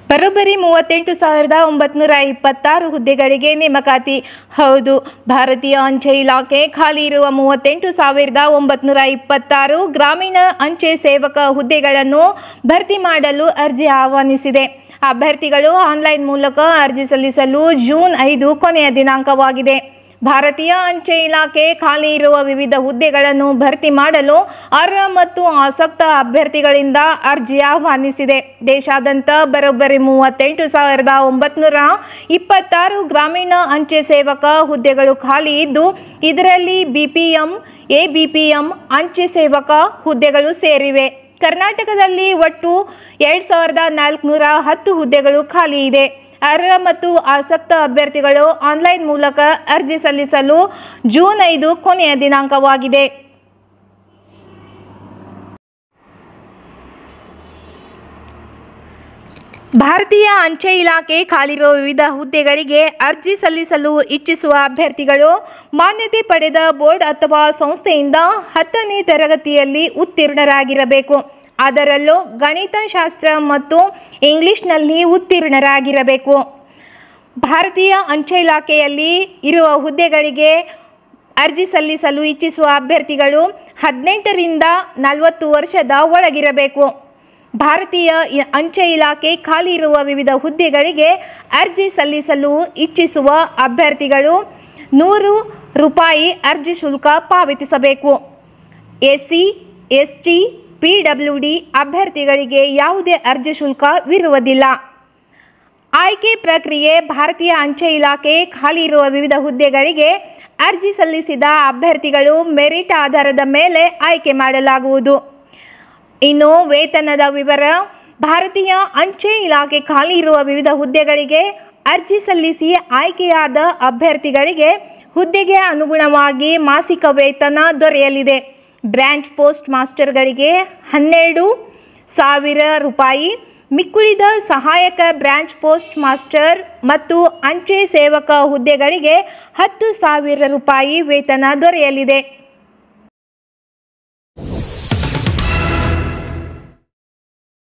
ಬರೋಬ್ಬರಿ ಮೂವತ್ತೆಂಟು ಸಾವಿರದ ಒಂಬತ್ನೂರ ಇಪ್ಪತ್ತಾರು ಹುದ್ದೆಗಳಿಗೆ ನೇಮಕಾತಿ ಹೌದು ಭಾರತೀಯ ಅಂಚೆ ಇಲಾಖೆ ಖಾಲಿ ಇರುವ ಮೂವತ್ತೆಂಟು ಸಾವಿರದ ಒಂಬತ್ನೂರ ಇಪ್ಪತ್ತಾರು ಗ್ರಾಮೀಣ ಅಂಚೆ ಸೇವಕ ಹುದ್ದೆಗಳನ್ನು ಭರ್ತಿ ಮಾಡಲು ಅರ್ಜಿ ಆಹ್ವಾನಿಸಿದೆ ಅಭ್ಯರ್ಥಿಗಳು ಆನ್ಲೈನ್ ಮೂಲಕ ಅರ್ಜಿ ಸಲ್ಲಿಸಲು ಜೂನ್ ಐದು ಕೊನೆಯ ದಿನಾಂಕವಾಗಿದೆ ಭಾರತೀಯ ಅಂಚೆ ಇಲಾಖೆ ಖಾಲಿ ಇರುವ ವಿವಿಧ ಹುದ್ದೆಗಳನ್ನು ಭರ್ತಿ ಮಾಡಲು ಅರ್ಹ ಮತ್ತು ಆಸಕ್ತ ಅಭ್ಯರ್ಥಿಗಳಿಂದ ಅರ್ಜಿ ಆಹ್ವಾನಿಸಿದೆ ದೇಶಾದ್ಯಂತ ಬರೋಬ್ಬರಿ ಮೂವತ್ತೆಂಟು ಸಾವಿರದ ಒಂಬತ್ನೂರ ಇಪ್ಪತ್ತಾರು ಗ್ರಾಮೀಣ ಅಂಚೆ ಸೇವಕ ಹುದ್ದೆಗಳು ಖಾಲಿ ಇದ್ದು ಇದರಲ್ಲಿ ಬಿಪಿಎಂ ಎಬಿಪಿಎಂ ಅಂಚೆ ಸೇವಕ ಹುದ್ದೆಗಳು ಸೇರಿವೆ ಕರ್ನಾಟಕದಲ್ಲಿ ಒಟ್ಟು ಎರಡು ಸಾವಿರದ ನಾಲ್ಕುನೂರ ಹತ್ತು ಹುದ್ದೆಗಳು ಖಾಲಿ ಇದೆ ಅರ್ಹ ಮತ್ತು ಆಸಕ್ತ ಅಭ್ಯರ್ಥಿಗಳು ಆನ್ಲೈನ್ ಮೂಲಕ ಅರ್ಜಿ ಸಲ್ಲಿಸಲು ಜೂನ್ ಐದು ಕೊನೆಯ ದಿನಾಂಕವಾಗಿದೆ ಭಾರತೀಯ ಅಂಚೆ ಇಲಾಖೆ ಖಾಲಿರುವ ವಿವಿಧ ಹುದ್ದೆಗಳಿಗೆ ಅರ್ಜಿ ಸಲ್ಲಿಸಲು ಇಚ್ಛಿಸುವ ಅಭ್ಯರ್ಥಿಗಳು ಮಾನ್ಯತೆ ಪಡೆದ ಬೋರ್ಡ್ ಅಥವಾ ಸಂಸ್ಥೆಯಿಂದ ಹತ್ತನೇ ತರಗತಿಯಲ್ಲಿ ಉತ್ತೀರ್ಣರಾಗಿರಬೇಕು ಅದರಲ್ಲೂ ಗಣಿತಶಾಸ್ತ್ರ ಮತ್ತು ಇಂಗ್ಲಿಷ್ನಲ್ಲಿ ಉತ್ತೀರ್ಣರಾಗಿರಬೇಕು ಭಾರತೀಯ ಅಂಚೆ ಇಲಾಖೆಯಲ್ಲಿ ಇರುವ ಹುದ್ದೆಗಳಿಗೆ ಅರ್ಜಿ ಸಲ್ಲಿಸಲು ಇಚ್ಛಿಸುವ ಅಭ್ಯರ್ಥಿಗಳು ಹದಿನೆಂಟರಿಂದ ನಲವತ್ತು ವರ್ಷದ ಒಳಗಿರಬೇಕು ಭಾರತೀಯ ಇ- ಅಂಚೆ ಇಲಾಖೆ ಖಾಲಿ ಇರುವ ವಿವಿಧ ಹುದ್ದೆಗಳಿಗೆ ಅರ್ಜಿ ಸಲ್ಲಿಸಲು ಇಚ್ಛಿಸುವ ಅಭ್ಯರ್ಥಿಗಳು ನೂರು ರೂಪಾಯಿ ಅರ್ಜಿ ಶುಲ್ಕ ಪಾವತಿಸಬೇಕು S C S T P W D ಅಭ್ಯರ್ಥಿಗಳಿಗೆ ಯಾವುದೇ ಅರ್ಜಿ ಶುಲ್ಕವಿರುವುದಿಲ್ಲ ಆಯ್ಕೆ ಪ್ರಕ್ರಿಯೆ ಭಾರತೀಯ ಅಂಚೆ ಇಲಾಖೆ ಖಾಲಿ ಇರುವ ವಿವಿಧ ಹುದ್ದೆಗಳಿಗೆ ಅರ್ಜಿ ಸಲ್ಲಿಸಿದ ಅಭ್ಯರ್ಥಿಗಳು ಮೆರಿಟ್ ಆಧಾರದ ಮೇಲೆ ಆಯ್ಕೆ ಮಾಡಲಾಗುವುದು ಇನ್ನು ವೇತನದ ವಿವರ ಭಾರತೀಯ ಅಂಚೆ ಇಲಾಖೆ ಖಾಲಿ ಇರುವ ವಿವಿಧ ಹುದ್ದೆಗಳಿಗೆ ಅರ್ಜಿ ಸಲ್ಲಿಸಿ ಆಯ್ಕೆಯಾದ ಅಭ್ಯರ್ಥಿಗಳಿಗೆ ಹುದ್ದೆಗೆ ಅನುಗುಣವಾಗಿ ಮಾಸಿಕ ವೇತನ ದೊರೆಯಲಿದೆ ಬ್ರಾಂಚ್ ಪೋಸ್ಟ್ ಮಾಸ್ಟರ್ಗಳಿಗೆ ಹನ್ನೆರಡು ಸಾವಿರ ರೂಪಾಯಿ ಮಿಕ್ಕುಳಿದ ಸಹಾಯಕ ಬ್ರಾಂಚ್ ಪೋಸ್ಟ್ ಮಾಸ್ಟರ್ ಮತ್ತು ಅಂಚೆ ಸೇವಕ ಹುದ್ದೆಗಳಿಗೆ ಹತ್ತು ಸಾವಿರ ರೂಪಾಯಿ ವೇತನ ದೊರೆಯಲಿದೆ